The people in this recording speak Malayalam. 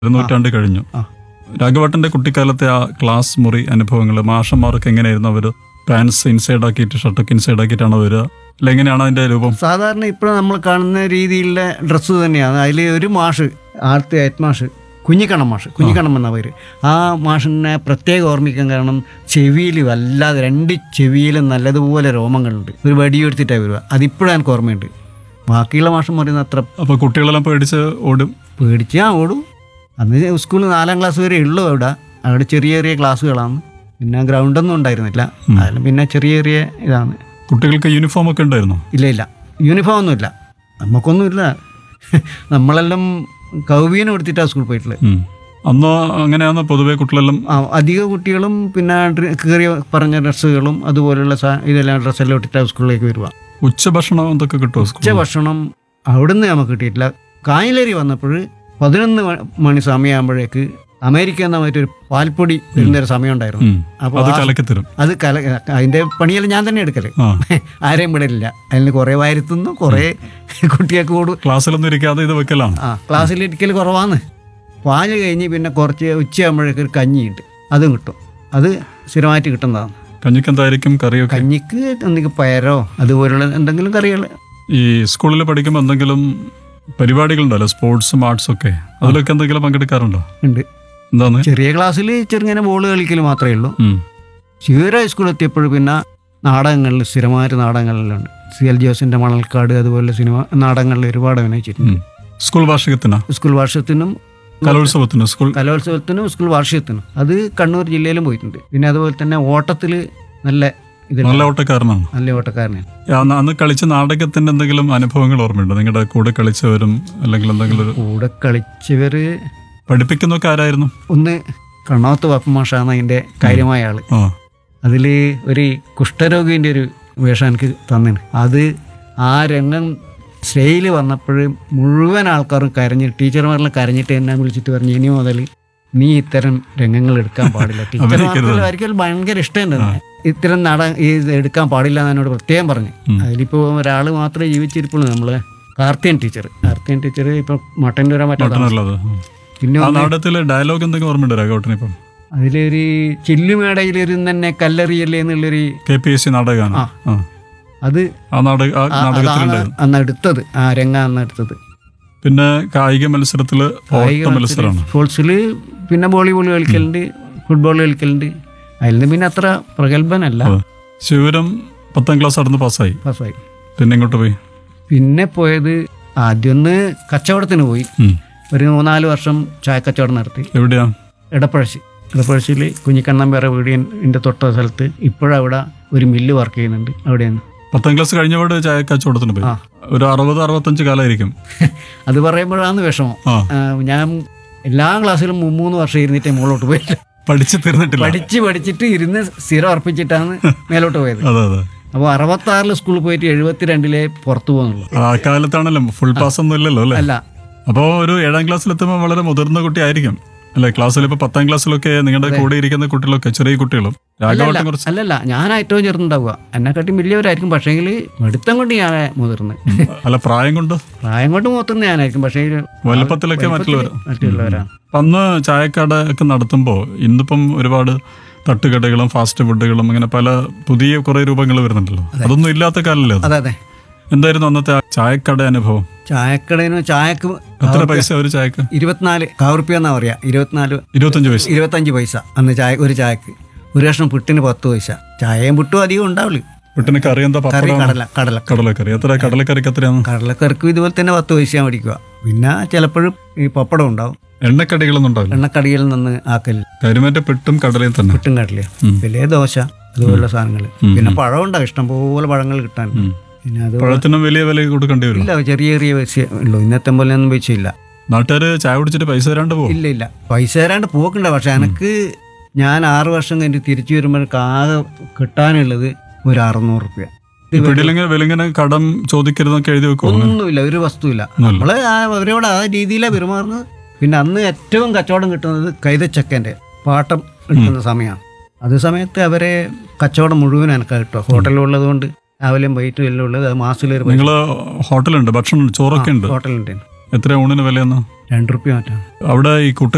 ഒരു നൂറ്റാണ്ട് കഴിഞ്ഞു ആ. രാഘവട്ടന്റെ കുട്ടിക്കാലത്തെ ആ ക്ലാസ് മുറി അനുഭവങ്ങൾ മാഷന്മാർക്ക് എങ്ങനെയായിരുന്നു അവർ പാൻസ് ഇൻസൈഡ് ആക്കിയിട്ട് ഷർട്ടൊക്കെ ഇൻസൈഡ് ആക്കിയിട്ടാണോ വരിക അല്ല എങ്ങനെയാണ് അതിന്റെ രൂപം സാധാരണ ഇപ്പോൾ നമ്മൾ കാണുന്ന രീതിയിലുള്ള ഡ്രസ്സ് തന്നെയാണ് അതിൽ ഒരു മാഷ് ആദ്യത്തെ ഹെഡ് മാഷ് കുഞ്ഞിക്കണ്ണം മാഷ് കുഞ്ഞിക്കണ്ണം എന്ന പേര് ആ മാഷിനെ പ്രത്യേകം ഓർമ്മിക്കാൻ കാരണം ചെവിയിൽ വല്ലാതെ രണ്ട് ചെവിയിലും നല്ലതുപോലെ രോമങ്ങളുണ്ട് ഒരു വടിയെടുത്തിട്ടാണ് വരിക അതിപ്പോഴും എനിക്ക് ഓർമ്മയുണ്ട് ബാക്കിയുള്ള മാഷം പറയുന്ന അത്ര അപ്പൊ കുട്ടികളെല്ലാം പേടിച്ച് ഓടും പേടിച്ച് ആ ഓടും അന്ന് സ്കൂളിൽ നാലാം ക്ലാസ് വരെ ഉള്ളൂ അവിടെ അവിടെ ചെറിയ ചെറിയ ക്ലാസ്സുകളാണ് പിന്നെ ഗ്രൗണ്ടൊന്നും ഉണ്ടായിരുന്നില്ല അതിലും പിന്നെ ചെറിയ ചെറിയ ഇതാണ് കുട്ടികൾക്ക് യൂണിഫോം ഒക്കെ ഉണ്ടായിരുന്നു ഇല്ല ഇല്ല യൂണിഫോം ഒന്നുമില്ല നമുക്കൊന്നുമില്ല നമ്മളെല്ലാം കൗവീനം എടുത്തിട്ടാണ് സ്കൂളിൽ പോയിട്ടുള്ളത് ഉം. അന്ന് അങ്ങനെയാന്ന് പൊതുവെ കുട്ടികളെല്ലാം ആ അധിക കുട്ടികളും പിന്നെ ഡ്ര- കീറിയ പറഞ്ഞ ഡ്രസ്സുകളും അതുപോലുള്ള സാ ഇതെല്ലാം ഡ്രസ്സെല്ലാം ഇട്ടിട്ടാണ് സ്കൂളിലേക്ക് വരുക ഉച്ചഭക്ഷണം എന്തൊക്കെ കിട്ടുമോ ഉച്ച സ്കൂളിൽ ഭക്ഷണം അവിടുന്ന് നമുക്ക് കിട്ടിയിട്ടില്ല കായലേരി വന്നപ്പോൾ പതിനൊന്ന് മ- മണി സമയമാകുമ്പോഴേക്ക് അമേരിക്ക എന്ന മറ്റൊരു പാൽപ്പൊടി വരുന്നൊരു സമയം ഉണ്ടായിരുന്നു ഉം. അപ്പോൾ അത് ആ- കലക്കി തരും അത് കല അതിൻ്റെ പണിയെല്ലാം ഞാൻ തന്നെ എടുക്കല് ആ ആരെയും വിടലില്ല അതിന് കുറേ വാരത്തുന്നു കുറേ കുട്ടികൾക്ക് കൂടും ക്ലാസ്സിലൊന്നും ഇരിക്കാതെ ഇത് വെക്കലാണ് ആ ക്ലാസ്സിൽ ഇരിക്കൽ കുറവാണ് പാല് കഴിഞ്ഞ് പിന്നെ കുറച്ച് ഉച്ചയാകുമ്പോഴേക്ക് ഒരു കഞ്ഞിയുണ്ട് അതും കിട്ടും അത് സ്ഥിരമായിട്ട് കിട്ടുന്നതാണ് കഞ്ഞിക്ക് എന്തായിരിക്കും കറിയൊക്കെ കഞ്ഞിക്ക് എന്തെങ്കിലും പയരോ അതുപോലുള്ള എന്തെങ്കിലും കറികൾ ഈ സ്കൂളിൽ പഠിക്കുമ്പോൾ എന്തെങ്കിലും പരിപാടികളുണ്ടല്ലോ സ്പോർട്സും ആർട്സും ഒക്കെ അതിലൊക്കെ എന്തെങ്കിലും പങ്കെടുക്കാറുണ്ടോ ഉണ്ട് എന്താന്ന് ചെറിയ ക്ലാസ്സിൽ ചെറുങ്ങനെ ബോൾ കളിക്കൽ മാത്രമേ ഉള്ളൂ ഉം. ശിവര ഹൈസ്കൂൾ എത്തിയപ്പോൾ പിന്നെ നാടകങ്ങളിൽ സ്ഥിരമായിട്ട് നാടകങ്ങളിലുണ്ട് സി എൽ ജോസിൻ്റെ മണൽക്കാട് അതുപോലെ സിനിമ നാടകങ്ങളിൽ ഒരുപാട് അഭിനയിച്ചിട്ടുണ്ട് ഉം. സ്കൂൾ വാർഷികത്തിനാ സ്കൂൾ വാർഷികത്തിനും കലോത്സവത്തിന് സ്കൂൾ കലോത്സവത്തിനും സ്കൂൾ വാർഷികത്തിനും അത് കണ്ണൂർ ജില്ലയിലും പോയിട്ടുണ്ട് പിന്നെ അതുപോലെ തന്നെ ഓട്ടത്തിൽ നല്ല ഇതിൽ നല്ല ഓട്ടക്കാരനാണ് നല്ല ഓട്ടക്കാരനാണ് ആ, അന്ന് അന്ന് കളിച്ച നാടകത്തിന്റെ എന്തെങ്കിലും അനുഭവങ്ങൾ ഓർമ്മയുണ്ടോ നിങ്ങളുടെ കൂടെ കളിച്ചവരും അല്ലെങ്കിൽ എന്തെങ്കിലും ഒരു കൂടെ കളിച്ചവർ പഠിപ്പിക്കുന്നൊക്കെ ആരായിരുന്നു ഒന്ന് കണ്ണാത്ത് വപ്പമാഷാണ് അതിൻ്റെ കാര്യമായ ആള് ആ അതിൽ ഒരു കുഷ്ഠരോഗിൻ്റെ ഒരു വേഷം എനിക്ക് തന്നിന് അത് ആ രംഗം സ്റ്റേയിൽ വന്നപ്പോൾ മുഴുവൻ ആൾക്കാരും കരഞ്ഞ് ടീച്ചർമാരെല്ലാം കരഞ്ഞിട്ട് എന്നെ വിളിച്ചിട്ട് പറഞ്ഞു ഇനി മുതൽ നീ ഇത്തരം രംഗങ്ങൾ എടുക്കാൻ പാടില്ല ടീച്ചർമാർക്ക് ഒരിക്കലും ഭയങ്കര ഇഷ്ടമുണ്ട് ഇത്തരം നട ഈ ഇത് എടുക്കാൻ പാടില്ല എന്ന് എന്നോട് പ്രത്യേകം പറഞ്ഞു അതിലിപ്പോൾ ഒരാൾ മാത്രമേ ജീവിച്ചിരിപ്പുള്ളൂ നമ്മള് കാർത്തിയൻ ടീച്ചർ കാർത്തിയൻ ടീച്ചർ ഇപ്പം മട്ടൻ്റെ വരാൻ പറ്റാത്ത മട്ടനുള്ളത് പിന്നെ ആ നാടകത്തിലെ ഡയലോഗ് എന്തെങ്കിലും ഓർമ്മയുണ്ടോ രാഘവട്ടന് ഇപ്പം അതിലൊരു ചില്ലുമേടയിലിരുന്ന് തന്നെ കല്ലെറിയല്ലേ എന്നുള്ളൊരു കെ പി എസ് സി നാടകമാണ് ആ അത് ആ നാടക ആ ആ- അതാണ് നാടകത്തിലുണ്ടായിരുന്നു അന്ന് എടുത്തത് ആ രംഗ അന്ന് എടുത്തത് പിന്നെ കായിക മത്സരത്തില് ഓട്ട മത്സരമാണ് സ്പോർട്സിൽ പിന്നെ വോളിബോൾ കളിക്കലുണ്ട് ഫുട്ബോൾ കളിക്കലുണ്ട് അതിൽ നിന്ന് പിന്നെ അത്ര പ്രഗത്ഭനല്ല അതെ. ശിവരം പത്താം ക്ലാസ് നടന്ന് പാസ്സായി പാസ്സായി പിന്നെ ഇങ്ങോട്ട് പോയി പിന്നെ പോയത് ആദ്യം ഒന്ന് കച്ചവടത്തിന് പോയി ഉം. ഒരു മൂന്നാല് വർഷം ചായക്കച്ചവടം നടത്തി എവിടെയാ ഇടപ്പഴശ്ശി ഇടപ്പഴശ്ശിയിൽ കുഞ്ഞിക്കണ്ണമ്പേറ വീടിൻ്റെ തൊട്ട സ്ഥലത്ത് ഇപ്പോഴവിടെ ഒരു മില്ല് വർക്ക് ചെയ്യുന്നുണ്ട് അവിടെയാണ് പത്താം ക്ലാസ് കഴിഞ്ഞപാട് ചായ കച്ചവടത്തിന് പോയി ആ. ഒരു അറുപത് അറുപത്തഞ്ച് കാലമായിരിക്കും അത് പറയുമ്പോഴാണ് വിഷമം ആ ആ, ഞാൻ എല്ലാ ക്ലാസ്സിലും മൂന്ന് വർഷം ഇരുന്നിട്ടേ മുകളിലോട്ട് പോയില്ല പഠിച്ചു തീർന്നിട്ടില്ല പഠിച്ച് പഠിച്ചിട്ട് ഇരുന്ന് സ്ഥിരം അർപ്പിച്ചിട്ടാണ് മേലോട്ട് പോയത് അതെ അതെ അപ്പോൾ അറുപത്താറിൽ സ്കൂളിൽ പോയിട്ട് എഴുപത്തിരണ്ടിലേ പുറത്തു പോകുന്നുള്ളൂ ആ കാലത്താണല്ലോ ഫുൾ പാസ് ഒന്നും ഇല്ലല്ലോ അല്ലേ അല്ല അപ്പോൾ ഒരു ഏഴാം ക്ലാസ്സിലെത്തുമ്പോൾ വളരെ മുതിർന്ന കുട്ടി ആയിരിക്കും അല്ലെ ക്ലാസ്സിൽ ഇപ്പൊ പത്താം ക്ലാസ്സിലൊക്കെ നിങ്ങളുടെ കൂടെ ഇരിക്കുന്ന കുട്ടികളൊക്കെ ചെറിയ കുട്ടികളും രാഘവട്ടം കുറച്ച് അല്ലല്ല ഞാൻ ഏറ്റവും ചെറുതുണ്ടാവുക എന്നെക്കാട്ടി വലിയവരായിരിക്കും പക്ഷേങ്കിൽ എടുത്തം കൊണ്ട് ഞാൻ മുതിർന്ന് അല്ല പ്രായം കൊണ്ട് പ്രായം കൊണ്ട് മുതിർന്ന് ഞാനായിരിക്കും പക്ഷേ വലുപ്പത്തിലൊക്കെ മറ്റുള്ളവർ മറ്റുള്ളവരാണ് അപ്പൊ അന്ന് ചായക്കട ഒക്കെ നടത്തുമ്പോൾ ഇന്നിപ്പം ഒരുപാട് തട്ടുകടകളും ഫാസ്റ്റ് ഫുഡുകളും അങ്ങനെ പല പുതിയ കുറെ രൂപങ്ങൾ വരുന്നുണ്ടല്ലോ അതൊന്നും ഇല്ലാത്ത കാലല്ലേ അത് അതെ അതെ എന്തായിരുന്നു അന്നത്തെ ആ ചായക്കട അനുഭവം ചായക്കടയിന് ചായക്ക് എത്ര പൈസ ഒരു ചായക്ക് ഇരുപത്തിനാല് കാവുറുപ്യ എന്നാ പറയാ ഇരുപത്തിനാല് ഇരുപത്തഞ്ച് പൈസ ഇരുപത്തഞ്ച് പൈസ അന്ന് ചായ ഒരു ചായക്ക് ഒരു കഷ്ണം പുട്ടിന് പത്ത് പൈസ ചായയും പുട്ടും അധികം ഉണ്ടാവില്ല വീട്ടിന് കറി എന്താ കറി പപ്പടം കടല കടല കടലക്കറി എത്ര കടലക്കറിക്ക് എത്രയാണ് കടലക്കറിക്കും ഇതുപോലെ തന്നെ പത്ത് പൈസ മേടിക്കുക പിന്നെ ചിലപ്പോഴും ഈ പപ്പടം ഉണ്ടാവും എണ്ണക്കടികളൊന്നും ഉണ്ടാവില്ല എണ്ണക്കടിയിൽ നിന്ന് ആക്കൽ കരിമേറ്റ പെട്ടും കടലയും തന്നെ പുട്ടും കടല വലിയ ദോശ അതുപോലുള്ള സാധനങ്ങൾ പിന്നെ പഴം ഉണ്ടാവും ഇഷ്ടംപോലെ പഴങ്ങൾ കിട്ടാൻ പിന്നെ അത് പഴത്തിനും വലിയ വില കൊടുക്കേണ്ടി വരും ഇല്ല ചെറിയ ചെറിയ പൈസ ഉള്ളൂ ഇന്നത്തെ പോലെ ഒന്നും പൈസ ഇല്ല നാട്ടുകാര് ചായ കുടിച്ചിട്ട് പൈസ തരാണ്ട് പോകും ഇല്ല ഇല്ല പൈസ തരാണ്ട് പോക്കണ്ട പക്ഷെ എനിക്ക് ഞാൻ ആറ് വർഷം കഴിഞ്ഞ് തിരിച്ചു വരുമ്പോൾ ആകെ കിട്ടാനുള്ളത് ഒരു അറുന്നൂറ് റുപ്യ പിടിയിലെങ്കിൽ വിലങ്ങനെ കടം ചോദിക്കരുതെന്നൊക്കെ എഴുതി വെക്കും ഒന്നുമില്ല ഒരു വസ്തുവില്ല നമ്മള് ആ അവരോട് ആ രീതിയിലാണ് പെരുമാറുന്നത് പിന്നെ അന്ന് ഏറ്റവും കച്ചവടം കിട്ടുന്നത് കൈതച്ചക്കൻ്റെ പാട്ടം എടുക്കുന്ന സമയമാണ് അതേ സമയത്ത് അവരെ കച്ചവടം മുഴുവൻ എനിക്ക് കിട്ടുക ഹോട്ടലുള്ളത് കൊണ്ട് രാവിലെയും വൈകിട്ടും എല്ലാം ഉള്ളത് അത് മാസത്തിലൊരു പൈസ നിങ്ങള് ഹോട്ടലുണ്ട് ഭക്ഷണം ചോറൊക്കെ ഉണ്ട് ഹോട്ടലുണ്ട് എത്ര ഊണിന് വിലയെന്ന് രണ്ട് റുപ്യ മാറ്റാണ് അവിടെ ഈ കുട്ട